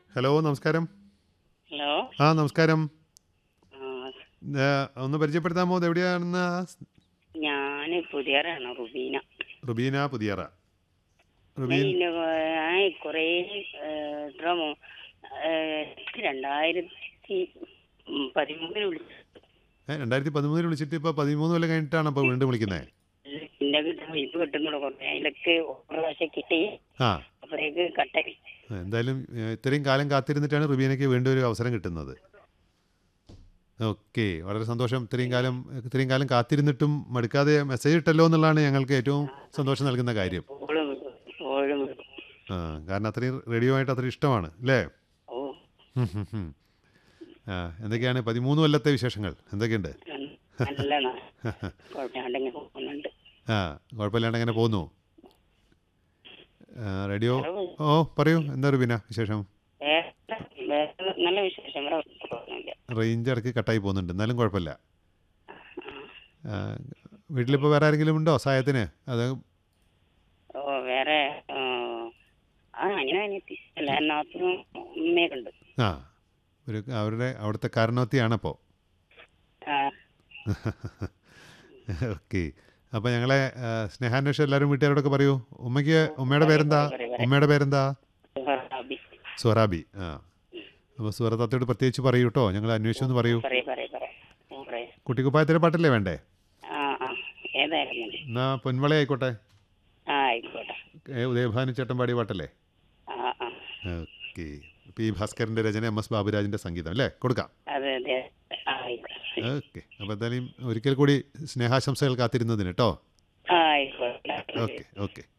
Hello നമസ്കാരം hello ആ നമസ്കാരം ആ, ഏ, ഒന്ന് പരിചയപ്പെടുത്താമോ ഇത് എവിടെയാണെന്ന് ഞാന് പുതിയറാണ് റുബീന റുബീന പുതിയറ ഞാൻ റുബീൻ ഇന്ന, ഞാൻ കുറേ എത്ര മോ- ഏ, രണ്ടായിരത്തി ഉം, പതിമൂന്നിൽ വിളിച്ചു ഏ, രണ്ടായിരത്തി പതിമൂന്നിൽ വിളിച്ചിട്ട് ഇപ്പോൾ പതിമൂന്ന് കൊല്ലം കഴിഞ്ഞിട്ടാണ് അപ്പോൾ വീണ്ടും വിളിക്കുന്നത് പിന്നെ കിട്ടുമ്പോൾ ഇപ്പൊ കിട്ടുന്നുള്ളൂ കുറേ അതിലൊക്കെ ഒരു പ്രാവശ്യം കിട്ടി ആ അപ്പോഴേക്ക് കട്ടായി എന്തായാലും ഏ, ഇത്രയും കാലം കാത്തിരുന്നിട്ടാണ് റുബീനയ്ക്ക് വീണ്ടും ഒരു അവസരം കിട്ടുന്നത് ഓക്കെ വളരെ സന്തോഷം ഇത്രയും കാലം ഇത്രയും കാലം കാത്തിരുന്നിട്ടും മടുക്കാതെ മെസ്സേജ് ഇട്ടല്ലോ എന്നുള്ളതാണ് ഞങ്ങൾക്ക് ഏറ്റവും സന്തോഷം നൽകുന്ന കാര്യം ഓളും ഓളും ആ കാരണം അത്രയും റേഡിയോ ആയിട്ട് അത്രയും ഇഷ്ടമാണ് അല്ലേ ഓ ഹും, ഹും, ഹും. ആ എന്തൊക്കെയാണ് പതിമൂന്ന് കൊല്ലത്തെ വിശേഷങ്ങൾ എന്തൊക്കെയുണ്ട് നല്ല കുഴപ്പമില്ലാണ്ടെങ്കിൽ പോകുന്നുണ്ട് ആ കുഴപ്പമില്ലാണ്ട് അങ്ങനെ പോകുന്നു ആ, റേഡിയോ ഓ പറയൂ എന്താ റുബീന വിശേഷം വേറെ വേറെ നല്ല വിശേഷം വേറെ കുഴപ്പമൊന്നുമില്ല റേഞ്ച് ഇടയ്ക്ക് കട്ടായി പോകുന്നുണ്ട് എന്നാലും കുഴപ്പമില്ല ആ, വീട്ടിലിപ്പോൾ വേറെ ആരെങ്കിലും ഉണ്ടോ സഹായത്തിന് അത് ഓ വേറെ ആ, ആ അങ്ങനെ അനിയത്തി അല്ല നാത്തിനും ഉമ്മയൊക്കെ ഉണ്ട് ആ ഒരു അവരുടെ അവിടുത്തെ കാരണവത്തിയാണപ്പോൾ ആ, ഓക്കെ അപ്പോൾ ഞങ്ങളെ ആ, സ്നേഹാന്വേഷണം എല്ലാവരും വീട്ടുകാരോടൊക്കെ പറയൂ ഉമ്മയ്ക്ക് ഉമ്മയുടെ പേരെന്താ ഉമ്മയുടെ പേരെന്താ സുഹറാബി. സുഹറാബി ആ അപ്പോൾ സുഹറത്താത്തോട് പ്രത്യേകിച്ച് പറയൂ കേട്ടോ ഞങ്ങൾ അന്വേഷിച്ചു എന്ന് പറയൂ പറയ് പറയ് പറയ്. ഉം, പറയ്. കുട്ടിക്കുപ്പായത്തിലെ പാട്ടല്ലേ വേണ്ടേ ആ ആ ഏതായാലും മതി എന്നാ പൊന്മള ആയിക്കോട്ടെ ആ ആയിക്കോട്ടെ ഏ, ഉദയഭാനു ചേട്ടൻ പാടിയ പാട്ടല്ലേ ആ ആ ഓക്കെ പി ഭാസ്കറിൻ്റെ രചന എം എസ് ബാബുരാജിൻ്റെ സംഗീതം അല്ലേ കൊടുക്കാം അതെ അതെ ആ, ആയിക്കോട്ടെ ഓക്കെ അപ്പോൾ എന്തായാലും ഒരിക്കൽ കൂടി സ്നേഹാശംസകൾ കാത്തിരുന്നതിന് കേട്ടോ ആ ആയിക്കോട്ടെ ഓക്കെ ഓക്കെ